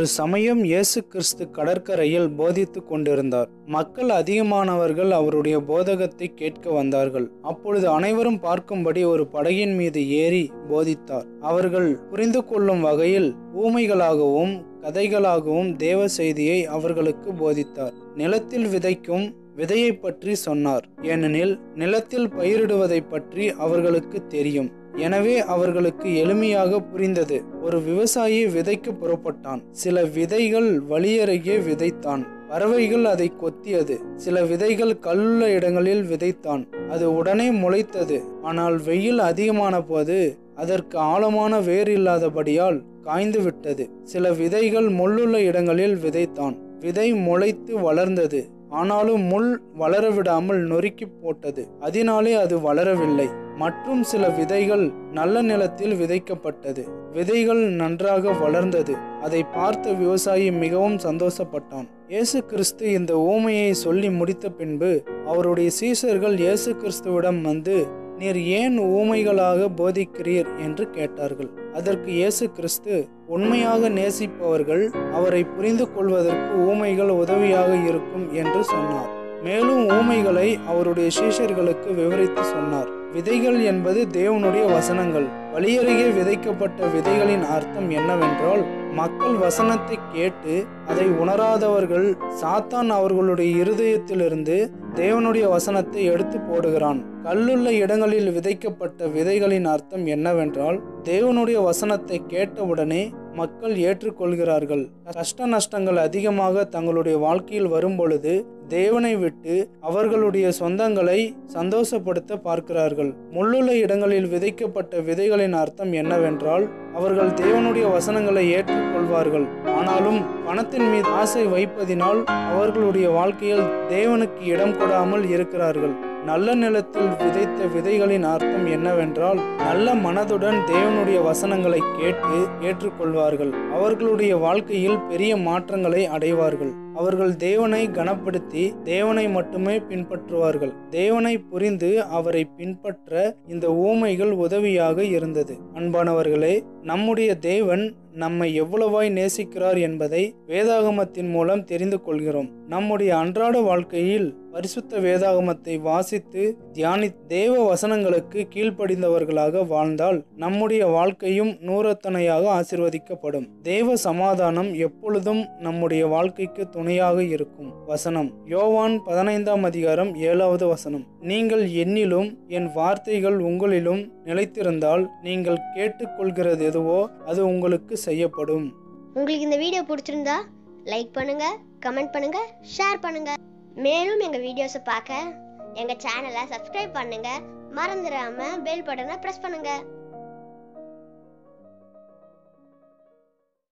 ஒரு சமயம் இயேசு கிறிஸ்து கடற்கரையில் போதித்துக் கொண்டிருந்தார் மக்கள் அதிகமானவர்கள் அவருடைய போதகத்தை கேட்க வந்தார்கள் அப்பொழுது அனைவரும் பார்க்கும்படி ஒரு படகின் மீது ஏறி போதித்தார் அவர்கள் புரிந்து கொள்ளும் வகையில் ஊமைகளாகவும் கதைகளாகவும் தேவ செய்தியை அவர்களுக்கு போதித்தார் நிலத்தில் விதைக்கும் விதையை பற்றி சொன்னார் ஏனெனில் நிலத்தில் பயிரிடுவதை பற்றி அவர்களுக்கு தெரியும் எனவே அவர்களுக்கு எளிமையாக புரிந்தது ஒரு விவசாயி விதைக்க புறப்பட்டான் சில விதைகள் வழியருகே விதைத்தான் பறவைகள் அதை கொத்தியது சில விதைகள் கல்லுள்ள இடங்களில் விதைத்தான் அது உடனே முளைத்தது ஆனால் வெயில் அதிகமான போது அதற்கு ஆழமான வேர் இல்லாதபடியால் காய்ந்து விட்டது சில விதைகள் முள்ளுள்ள இடங்களில் விதைத்தான் விதை முளைத்து வளர்ந்தது ஆனாலும் முள் வளரவிடாமல் நொறுக்கி போட்டது அதனாலே அது வளரவில்லை மற்றும் சில விதைகள் நல்ல நிலத்தில் விதைக்கப்பட்டது விதைகள் நன்றாக வளர்ந்தது அதை பார்த்த விவசாயி மிகவும் சந்தோஷப்பட்டான் இயேசு கிறிஸ்து இந்த ஊமையை சொல்லி முடித்த பின்பு அவருடைய சீசர்கள் இயேசு கிறிஸ்துவிடம் வந்து நீர் ஏன் ஊமைகளாக போதிக்கிறீர் என்று கேட்டார்கள் அதற்கு இயேசு கிறிஸ்து உண்மையாக நேசிப்பவர்கள் அவரை புரிந்து கொள்வதற்கு ஊமைகள் உதவியாக இருக்கும் என்று சொன்னார் மேலும் ஊமைகளை அவருடைய சீஷர்களுக்கு விவரித்து சொன்னார் விதைகள் என்பது தேவனுடைய வசனங்கள் வழியருகே விதைக்கப்பட்ட விதைகளின் அர்த்தம் என்னவென்றால் மக்கள் வசனத்தை கேட்டு அதை உணராதவர்கள் சாத்தான் அவர்களுடைய இருதயத்திலிருந்து தேவனுடைய வசனத்தை எடுத்து போடுகிறான் கல்லுள்ள இடங்களில் விதைக்கப்பட்ட விதைகளின் அர்த்தம் என்னவென்றால் தேவனுடைய வசனத்தை கேட்டவுடனே மக்கள் ஏற்றுக்கொள்கிறார்கள் கஷ்ட நஷ்டங்கள் அதிகமாக தங்களுடைய வாழ்க்கையில் வரும்பொழுது தேவனை விட்டு அவர்களுடைய சொந்தங்களை சந்தோஷப்படுத்த பார்க்கிறார்கள் முள்ளுள்ள இடங்களில் விதைக்கப்பட்ட விதைகளின் அர்த்தம் என்னவென்றால் அவர்கள் தேவனுடைய வசனங்களை ஏற்றுக்கொள்வார்கள் ஆனாலும் பணத்தின் மீது ஆசை வைப்பதினால் அவர்களுடைய வாழ்க்கையில் தேவனுக்கு இடம் கொடாமல் இருக்கிறார்கள் நல்ல நிலத்தில் விதைத்த விதைகளின் அர்த்தம் என்னவென்றால் நல்ல மனதுடன் தேவனுடைய வசனங்களை கேட்டு ஏற்றுக்கொள்வார்கள் அவர்களுடைய வாழ்க்கையில் பெரிய மாற்றங்களை அடைவார்கள் அவர்கள் தேவனை கனப்படுத்தி தேவனை மட்டுமே பின்பற்றுவார்கள் தேவனை புரிந்து அவரை பின்பற்ற இந்த ஊமைகள் உதவியாக இருந்தது அன்பானவர்களே நம்முடைய தேவன் நம்மை எவ்வளவாய் நேசிக்கிறார் என்பதை வேதாகமத்தின் மூலம் தெரிந்து கொள்கிறோம் நம்முடைய அன்றாட வாழ்க்கையில் பரிசுத்த வேதாகமத்தை வாசித்து தியானி தேவ வசனங்களுக்கு கீழ்ப்படிந்தவர்களாக வாழ்ந்தால் நம்முடைய வாழ்க்கையும் நூறத்தனையாக ஆசிர்வதிக்கப்படும் தேவ சமாதானம் எப்பொழுதும் நம்முடைய வாழ்க்கைக்கு துணையாக இருக்கும் வசனம் யோவான் பதினைந்தாம் அதிகாரம் ஏழாவது வசனம் நீங்கள் என்னிலும் என் வார்த்தைகள் உங்களிலும் நிலைத்திருந்தால் நீங்கள் கேட்டுக்கொள்கிறது எதுவோ அது உங்களுக்கு செய்யப்படும் உங்களுக்கு இந்த வீடியோ பிடிச்சிருந்தா லைக் பண்ணுங்க கமெண்ட் பண்ணுங்க ஷேர் பண்ணுங்க மேலும் எங்க வீடியோஸை பார்க்க எங்க சேனலை சப்ஸ்கிரைப் பண்ணுங்க மறந்துடாம பெல் பட்டனை பிரஸ் பண்ணுங்க